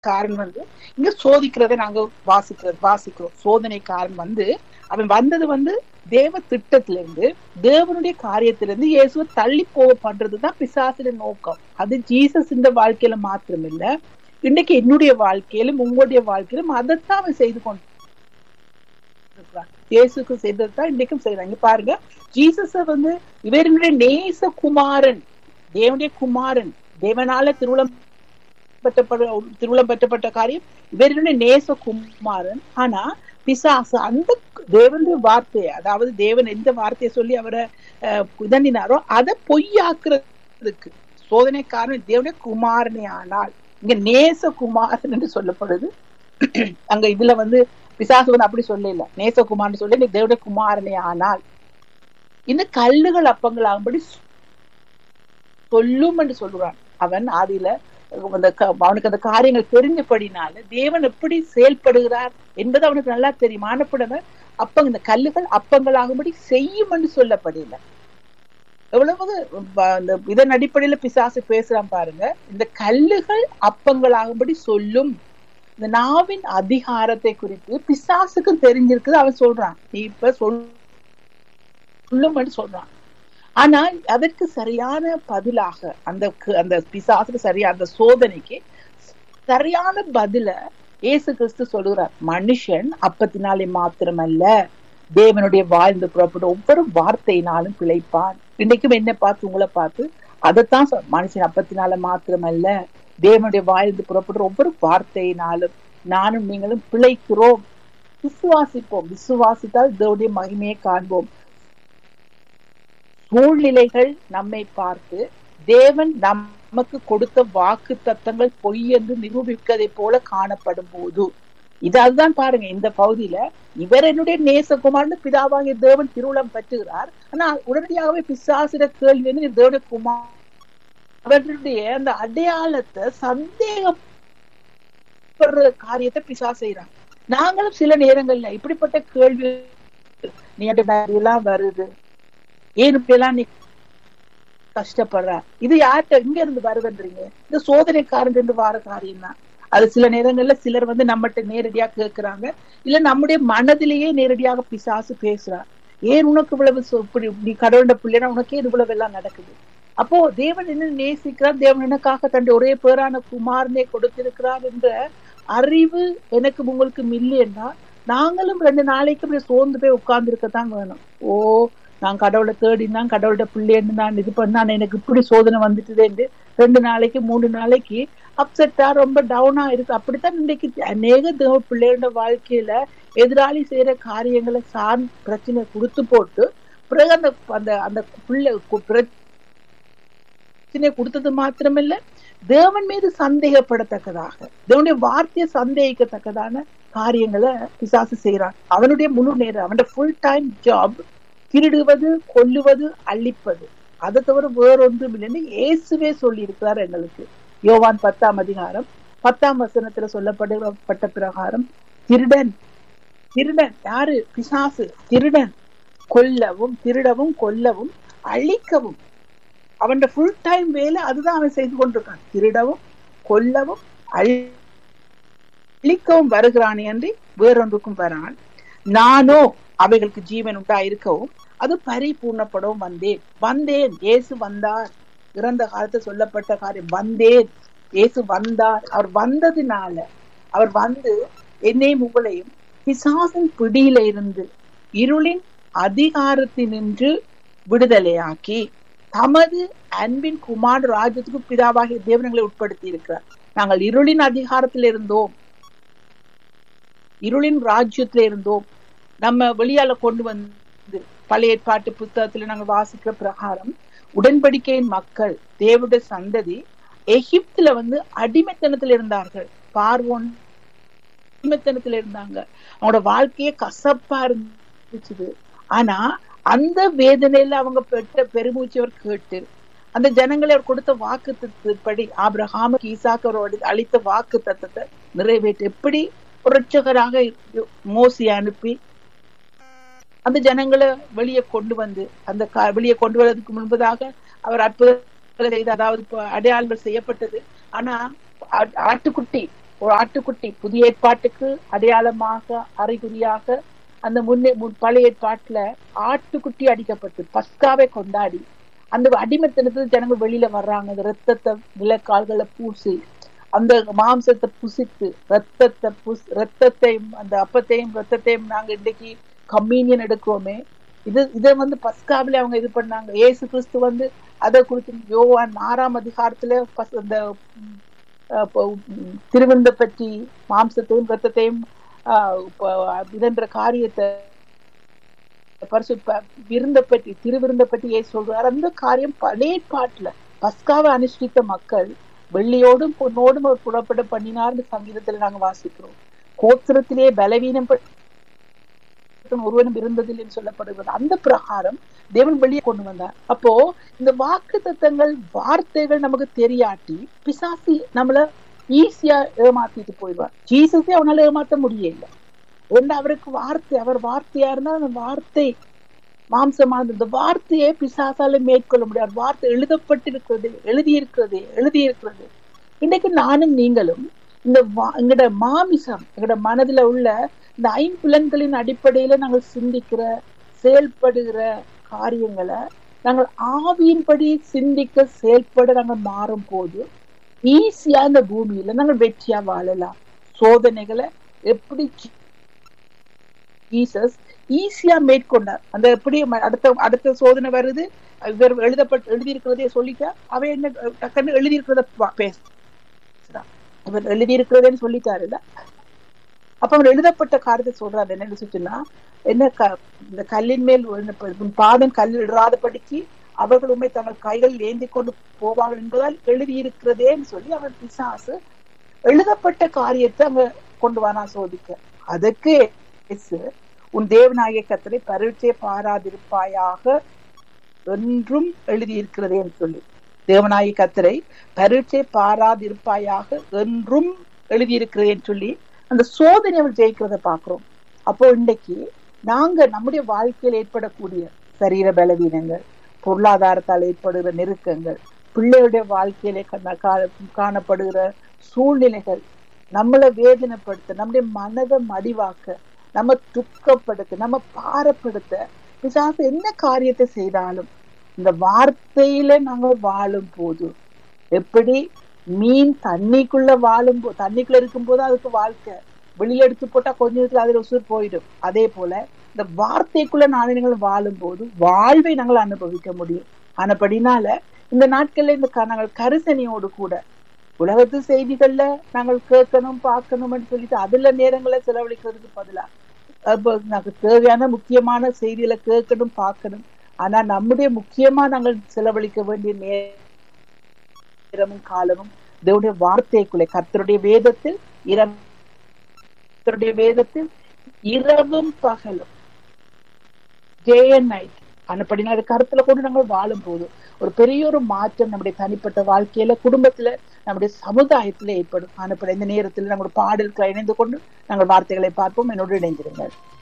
காரன் வந்து இங்க சோதிக்கிறதை நாங்க வாசிக்கிறது வாசிக்கிறோம் சோதனைக்காரன் வந்து அவன் வந்தது வந்து தேவ திட்டத்துல இருந்து தேவனுடைய காரியத்திலிருந்து இயேசுவை தள்ளி போக பண்றதுதான் பிசாசின நோக்கம் அது ஜீசஸ் இந்த வாழ்க்கையில மாத்திரம் இல்ல இன்னைக்கு என்னுடைய வாழ்க்கையிலும் உங்களுடைய வாழ்க்கையிலும் அதைத்தான் அவன் செய்து கொண்டு இயேசுக்கு செய்ததுதான் இன்னைக்கும் செய்யறாங்க பாருங்க ஜீசஸ வந்து இவருடைய நேச குமாரன் தேவனுடைய குமாரன் தேவனால திருவிழம் பெற்றப்பட திருவிழம் பெற்றப்பட்ட காரியம் இவருடைய நேச குமாரன் ஆனா பிசாசு அந்த தேவனுடைய வார்த்தையை அதாவது தேவன் எந்த வார்த்தையை சொல்லி அவரை இதண்டினாரோ அதை பொய்யாக்குறதுக்கு சோதனை காரணம் தேவனுடைய குமாரனே ஆனால் இங்க நேச குமாரன் என்று சொல்லப்படுது அங்க இதுல வந்து பிசாசு வந்து அப்படி சொல்லல நேசகுமார்னு சொல்லி நீ தேவனுடைய குமாரனே ஆனால் இந்த கல்லுகள் அப்பங்கள் ஆகும்படி சொல்லும் என்று சொல்லுறான் அவன் ஆதியில அந்த அவனுக்கு அந்த காரியங்கள் தெரிஞ்சபடினால தேவன் எப்படி செயல்படுகிறார் என்பது அவனுக்கு நல்லா தெரியும் ஆனப்படவன் அப்ப இந்த கல்லுகள் அப்பங்கள் ஆகும்படி செய்யும் என்று சொல்லப்படல எவ்வளவு இந்த இதன் அடிப்படையில பிசாசு பேசுறான் பாருங்க இந்த கல்லுகள் அப்பங்கள் ஆகும்படி சொல்லும் இந்த நாவின் அதிகாரத்தை குறித்து பிசாசுக்கும் தெரிஞ்சிருக்குது அவன் சொல்றான் நீ இப்ப சொல்லும் சொல்றான் ஆனால் அதற்கு சரியான பதிலாக அந்த அந்த பிசாசுக்கு சரியான அந்த சோதனைக்கு சரியான பதில இயேசு கிறிஸ்து சொல்லுகிறார் மனுஷன் அப்பத்தினாலே மாத்திரமல்ல தேவனுடைய வாழ்ந்து புறப்பட்ட ஒவ்வொரு வார்த்தையினாலும் பிழைப்பான் இன்னைக்கும் என்ன பார்த்து உங்களை பார்த்து அதைத்தான் மனுஷன் அப்பத்தினால மாத்திரமல்ல தேவனுடைய வாழ்ந்து புறப்படுற ஒவ்வொரு வார்த்தையினாலும் நானும் நீங்களும் பிழைக்கிறோம் விசுவாசிப்போம் விசுவாசித்தால் தேவனுடைய மகிமையை காண்போம் சூழ்நிலைகள் நம்மை பார்த்து தேவன் நமக்கு கொடுத்த வாக்கு தத்தங்கள் பொய் என்று நிரூபிக்கதை போல காணப்படும் போது இது அதுதான் பாருங்க இந்த பகுதியில இவர் என்னுடைய நேசகுமார்னு பிதாவாகிய தேவன் திருவுளம் பெற்றுகிறார் ஆனா உடனடியாகவே பிசாசிட கேள்வி வந்து தேவனுடைய குமார் அவர்களுடைய அந்த அடையாளத்தை சந்தேகப்படுற காரியத்தை பிசா செய்யறாங்க நாங்களும் சில நேரங்கள்ல இப்படிப்பட்ட கேள்வி நீ எல்லாம் வருது ஏன் இப்படி எல்லாம் நீ கஷ்டப்படுற இது யார்கிட்ட எங்க இருந்து வருதுன்றீங்க இந்த சோதனைக்காரன் இருந்து வார காரியம் தான் அது சில நேரங்கள்ல சிலர் வந்து நம்மகிட்ட நேரடியா கேட்கிறாங்க இல்ல நம்முடைய மனதிலேயே நேரடியாக பிசாசு பேசுறார் ஏன் உனக்கு இவ்வளவு இப்படி நீ கடவுள பிள்ளைனா உனக்கே இவ்வளவு எல்லாம் நடக்குது அப்போ தேவன் என்ன நேசிக்கிறார் தேவன் எனக்காக தன் ஒரே பேரான குமாரனை கொடுத்திருக்கிறார் என்ற அறிவு எனக்கு உங்களுக்கு மில்லியன்னா நாங்களும் ரெண்டு நாளைக்கு இப்படி சோர்ந்து போய் உட்கார்ந்து இருக்கத்தான் வேணும் ஓ நான் கடவுளை தேடினான் கடவுளோட பிள்ளைன்னு நான் இது பண்ணான் எனக்கு இப்படி சோதனை வந்துட்டுதேன்னு ரெண்டு நாளைக்கு மூணு நாளைக்கு அப்செட்டா ரொம்ப டவுனா இருக்கு அப்படித்தான் இன்னைக்கு அநேக தேவ பிள்ளையோட வாழ்க்கையில எதிராளி செய்யற காரியங்களை சார் பிரச்சனை கொடுத்து போட்டு பிறகு அந்த அந்த அந்த பிள்ளை பிரச்சனை கொடுத்தது மாத்திரமில்ல தேவன் மீது சந்தேகப்படத்தக்கதாக தேவனுடைய வார்த்தையை சந்தேகிக்கத்தக்கதான காரியங்களை பிசாசு செய்யறான் அவனுடைய முழு நேரம் அவனுடைய ஃபுல் டைம் ஜாப் திருடுவது கொல்லுவது அழிப்பது அதை தவிர வேறொன்றும் இல்லைன்னு இயேசுவே சொல்லி இருக்கிறார் எங்களுக்கு யோவான் பத்தாம் அதிகாரம் பத்தாம் வசனத்துல சொல்லப்பட்ட பிரகாரம் திருடன் திருடன் யாரு பிசாசு திருடன் கொல்லவும் திருடவும் கொல்லவும் அழிக்கவும் அவன் ஃபுல் டைம் வேலை அதுதான் அவன் செய்து கொண்டிருக்கான் திருடவும் கொல்லவும் அழிக்கவும் வருகிறானே அன்றி வேறொன்றுக்கும் வரான் நானோ அவைகளுக்கு ஜீவன் உண்டா இருக்கவும் அது பரிபூர்ணப்படவும் வந்தேன் வந்தேன் இயேசு வந்தார் இறந்த காலத்து சொல்லப்பட்ட காரியம் வந்தேன் இயேசு வந்தார் அவர் வந்ததுனால அவர் வந்து என்னையும் உங்களையும் பிசாசின் பிடியில இருந்து இருளின் அதிகாரத்தினின்று விடுதலையாக்கி தமது அன்பின் குமார் ராஜ்யத்துக்கு பிதாவாகிய தேவனங்களை உட்படுத்தி இருக்கிறார் நாங்கள் இருளின் அதிகாரத்தில் இருந்தோம் இருளின் ராஜ்யத்துல இருந்தோம் நம்ம வெளியால கொண்டு வந்து பழைய ஏற்பாட்டு புத்தகத்துல நாங்கள் வாசிக்கிற பிரகாரம் உடன்படிக்கையின் மக்கள் தேவடைய சந்ததி எகிப்துல வந்து அடிமைத்தனத்துல இருந்தார்கள் பார்வோன் அடிமைத்தனத்துல இருந்தாங்க அவங்களோட வாழ்க்கையே கசப்பா இருந்துச்சு ஆனா அந்த வேதனையில அவங்க பெற்ற பெருமூச்சு அவர் கேட்டு அந்த ஜனங்களை அவர் கொடுத்த வாக்கு தத்துவப்படி ஆபிரஹாமுக்கு ஈசாக்கரோடு அளித்த வாக்கு தத்துவத்தை நிறைவேற்ற எப்படி புரட்சகராக மோசி அனுப்பி அந்த ஜனங்களை வெளியே கொண்டு வந்து அந்த வெளியே கொண்டு வருவதற்கு முன்பதாக அவர் அற்புதம் செய்து அதாவது அடையாளங்கள் செய்யப்பட்டது ஆனா ஆட்டுக்குட்டி ஒரு ஆட்டுக்குட்டி புதிய ஏற்பாட்டுக்கு அடையாளமாக அறிகுறியாக அந்த முன்னே முன் பழைய ஏற்பாட்டுல ஆட்டுக்குட்டி அடிக்கப்பட்டு பஸ்காவை கொண்டாடி அந்த அடிமைத்தனத்துல ஜனங்கள் வெளியில வர்றாங்க அந்த ரத்தத்தை நிலக்கால்களை பூசி அந்த மாம்சத்தை புசித்து ரத்தத்தை புஸ் ரத்தத்தையும் அந்த அப்பத்தையும் ரத்தத்தையும் நாங்க இன்னைக்கு கம்யூனியன் எடுக்கிறோமே இது இதை வந்து பஸ்காவில அவங்க இது பண்ணாங்க ஏசு கிறிஸ்து வந்து அதை குறித்து யோவான் ஆறாம் அதிகாரத்துல பஸ் அந்த திருவிந்த பற்றி மாம்சத்தையும் ரத்தத்தையும் இதன்ற காரியத்தை பரிசு விருந்த பற்றி திருவிருந்த பற்றி ஏ சொல்றாரு அந்த காரியம் பழைய பாட்டுல பஸ்காவை அனுஷ்டித்த மக்கள் வெள்ளியோடும் பொன்னோடும் அவர் புறப்பட பண்ணினார்னு சங்கீதத்துல நாங்க வாசிக்கிறோம் கோத்திரத்திலே பலவீனம் ஒருவனும் இருந்ததில் சொல்லப்படுகிறது அந்த பிரகாரம் தேவன் வெளியே கொண்டு வந்தார் அப்போ இந்த வாக்கு தத்தங்கள் வார்த்தைகள் நமக்கு தெரியாட்டி பிசாசி நம்மள ஈஸியா ஏமாத்திட்டு போயிடுவார் ஜீசஸே அவனால ஏமாத்த முடியல என்ன அவருக்கு வார்த்தை அவர் வார்த்தையா இருந்தா அந்த வார்த்தை மாம்சமானது இந்த வார்த்தையை பிசாசால மேற்கொள்ள முடியாது வார்த்தை எழுதப்பட்டிருக்கிறது எழுதியிருக்கிறது எழுதியிருக்கிறது இன்னைக்கு நானும் நீங்களும் இந்த எங்கட மாமிசம் எங்கட மனதுல உள்ள இந்த ஐம்புலன்களின் அடிப்படையில நாங்கள் சிந்திக்கிற செயல்படுகிற காரியங்களை நாங்கள் ஆவியின்படி சிந்திக்க செயல்பட நாங்கள் மாறும் போது ஈஸியா இந்த பூமியில நாங்கள் வெற்றியா வாழலாம் சோதனைகளை எப்படி ஜீசஸ் ஈஸியா மேற்கொண்டார் அந்த எப்படி அடுத்த அடுத்த சோதனை வருது இவர் எழுதப்பட்டு எழுதியிருக்கிறதே சொல்லிட்டா அவ என்ன டக்குன்னு எழுதியிருக்கிறத பேசுறான் இவர் எழுதியிருக்கிறதேன்னு சொல்லிட்டாருல்ல அப்ப அவர் எழுதப்பட்ட காரியத்தை சொல்றாரு என்ன சொன்னா என்ன இந்த கல்லின் மேல் பாதம் கல்லில் இடாதபடிக்கு அவர்கள் உண்மை தங்கள் கைகள் ஏந்தி கொண்டு போவார்கள் என்பதால் எழுதியிருக்கிறதேன்னு சொல்லி அவர் பிசாசு எழுதப்பட்ட காரியத்தை அங்க கொண்டு வானா சோதிக்க அதுக்கு உன் தேவநாயக கத்தரை பரீட்சை பாராதிருப்பாயாக என்றும் எழுதியிருக்கிறதேன்னு சொல்லி தேவநாயக கத்தரை பரீட்சை பாராதிருப்பாயாக என்றும் எழுதியிருக்கிறதேன்னு சொல்லி அந்த சோதனை அவர் ஜெயிக்கிறத பாக்குறோம் அப்போ இன்னைக்கு நாங்க நம்முடைய வாழ்க்கையில் ஏற்படக்கூடிய சரீர பலவீனங்கள் பொருளாதாரத்தால் ஏற்படுகிற நெருக்கங்கள் பிள்ளையுடைய வாழ்க்கையில காணப்படுகிற சூழ்நிலைகள் நம்மளை வேதனைப்படுத்த நம்முடைய மனதை மடிவாக்க நம்ம துக்கப்படுத்த நம்ம பாரப்படுத்த பிசாசு என்ன காரியத்தை செய்தாலும் இந்த வார்த்தையில நாங்க வாழும் போது எப்படி மீன் தண்ணிக்குள்ள வாழும் போ தண்ணிக்குள்ள இருக்கும் போது அதுக்கு வாழ்க்கை வெளியில எடுத்து போட்டா கொஞ்ச நேரத்துல அதுல உசுர் போயிடும் அதே போல இந்த வார்த்தைக்குள்ள நாளினங்கள் வாழும் போது வாழ்வை நாங்கள் அனுபவிக்க முடியும் ஆனப்படினால இந்த நாட்கள்ல இந்த நாங்கள் கரிசனையோடு கூட உலகத்து செய்திகள்ல நாங்கள் கேட்கணும் பார்க்கணும்னு சொல்லிட்டு அதுல நேரங்களை செலவழிக்கிறதுக்கு பதிலா நமக்கு தேவையான முக்கியமான செய்திகளை கேட்கணும் பார்க்கணும் ஆனா நம்முடைய முக்கியமா நாங்கள் செலவழிக்க வேண்டிய நேரமும் காலமும் தேவனுடைய வார்த்தைக்குள்ளே கர்த்தருடைய வேதத்தில் இரவுடைய வேதத்தில் இரவும் பகலும் டே அண்ட் நைட் அனுப்படினா அது கருத்துல கொண்டு நாங்கள் வாழும் போது ஒரு பெரிய ஒரு மாற்றம் நம்முடைய தனிப்பட்ட வாழ்க்கையில குடும்பத்துல நம்முடைய சமுதாயத்துல ஏற்படும் அனுப்பட இந்த நேரத்தில் நம்முடைய பாடல்களை இணைந்து கொண்டு நாங்கள் வார்த்தைகளை பார்ப்போம் என்னோடு இணைந்திருங்கள்